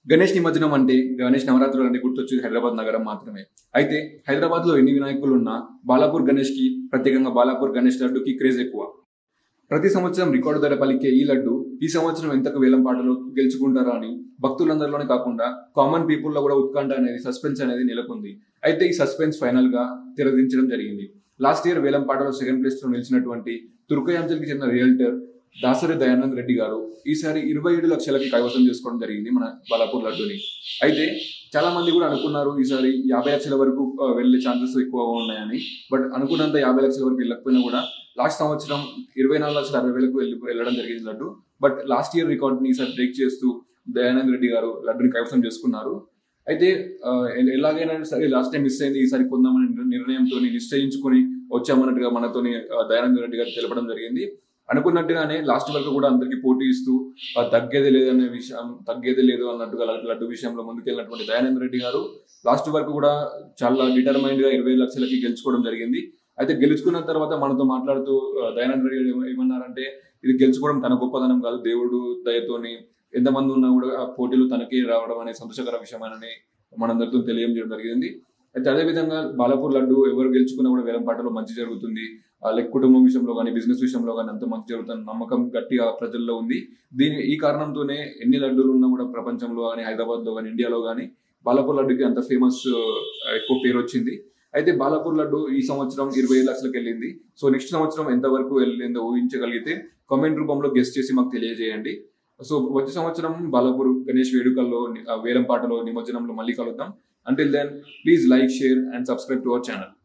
గణేష్ నిమజ్జనం అంటే గణేష్ నవరాత్రులు అంటే గుర్తొచ్చేది హైదరాబాద్ నగరం మాత్రమే అయితే హైదరాబాద్ లో ఎన్ని వినాయకులు ఉన్నా బాలాపూర్ గణేష్ కి ప్రత్యేకంగా బాలాపూర్ గణేష్ లడ్డుకి క్రేజ్ ఎక్కువ ప్రతి సంవత్సరం రికార్డు ధర పలికే ఈ లడ్డు ఈ సంవత్సరం ఎంతకు వేలం పాటలో గెలుచుకుంటారా అని భక్తులందరిలోనే కాకుండా కామన్ పీపుల్ లో కూడా ఉత్కంఠ అనేది సస్పెన్స్ అనేది నెలకొంది అయితే ఈ సస్పెన్స్ ఫైనల్ గా తెరదించడం జరిగింది లాస్ట్ ఇయర్ వేలం పాటలో సెకండ్ ప్లేస్ లో నిలిచినటువంటి తుర్కయాంచల్కి చెందిన రియల్టర్ దాసరి దయానంద్ రెడ్డి గారు ఈసారి ఇరవై ఏడు లక్షలకి కైవసం చేసుకోవడం జరిగింది మన బాలాపూర్ లడ్డుని అయితే చాలా మంది కూడా అనుకున్నారు ఈసారి యాభై లక్షల వరకు ఆ, వెళ్ళే ఛాన్సెస్ ఎక్కువగా ఉన్నాయని బట్ అనుకున్నంత యాభై లక్షల వరకు వెళ్ళకపోయినా కూడా లాస్ట్ సంవత్సరం ఇరవై నాలుగు లక్షల అరవై వేలకు వెళ్ళి వెళ్ళడం జరిగింది లడ్డు బట్ లాస్ట్ ఇయర్ రికార్డ్ని ఈసారి బ్రేక్ చేస్తూ దయానంద్ రెడ్డి గారు లడ్డుని కైవసం చేసుకున్నారు అయితే ఆ, ఎ- ఎలాగైనా సరే లాస్ట్ టైం మిస్ అయింది ఈసారి కొందామని నిర్- నిర్ణయంతో నిశ్చయించుకుని వచ్చామన్నట్టుగా మనతోని ఆ, దయానంద్ రెడ్డి గారు తెలపడం జరిగింది అనుకున్నట్టుగానే లాస్ట్ వరకు కూడా అందరికి పోటీ ఇస్తూ ఆ, తగ్గేది లేదనే విషయం తగ్గేది లేదు అన్నట్టుగా లడ్డు- లడ్డు విషయంలో ముందుకెళ్ళినటువంటి దయానంద్ రెడ్డి గారు లాస్ట్ వరకు కూడా చాలా డిటర్మైండ్ గా ఇరవై లక్షలకి గెలుచుకోవడం జరిగింది అయితే గెలుచుకున్న తర్వాత మనతో మాట్లాడుతూ ఆ, దయానంద్ రెడ్డి గారు ఏమ- ఏమన్నారంటే ఇది గెలుచుకోవడం తన గొప్పదనం కాదు దేవుడు దయతోని ఎంతమంది ఉన్నా కూడా ఆ పోటీలు తనకే రావడం అనే సంతోషకర విషయమని మనందరితో తెలియజేయడం జరిగింది అయితే అదేవిధంగా బాలాపూర్ లడ్డు ఎవరు గెలుచుకున్నా కూడా వేలం పాటలో మంచి జరుగుతుంది లైక్ కుటుంబం విషయంలో కానీ బిజినెస్ విషయంలో కానీ అంత మంచి జరుగుతుంది నమ్మకం గట్టిగా ప్రజల్లో ఉంది దీని ఈ కారణంతోనే ఎన్ని లడ్డూలు ఉన్నా కూడా ప్రపంచంలో కానీ హైదరాబాద్ లో కానీ ఇండియాలో కానీ బాలాపూర్ లడ్డుకి అంత ఫేమస్ ఎక్కువ పేరు వచ్చింది అయితే బాలాపూర్ లడ్డు ఈ సంవత్సరం ఇరవై ఐదు లక్షలకు వెళ్ళింది సో నెక్స్ట్ సంవత్సరం ఎంత వరకు వెళ్ళిందో ఊహించగలిగితే కామెంట్ రూపంలో గెస్ట్ చేసి మాకు తెలియజేయండి సో వచ్చే సంవత్సరం బాలాపూర్ గణేష్ వేడుకల్లో ని- ఆ వేలం పాటలో నిమజ్జనంలో మళ్ళీ కలుద్దాం until then please like share and subscribe to our channel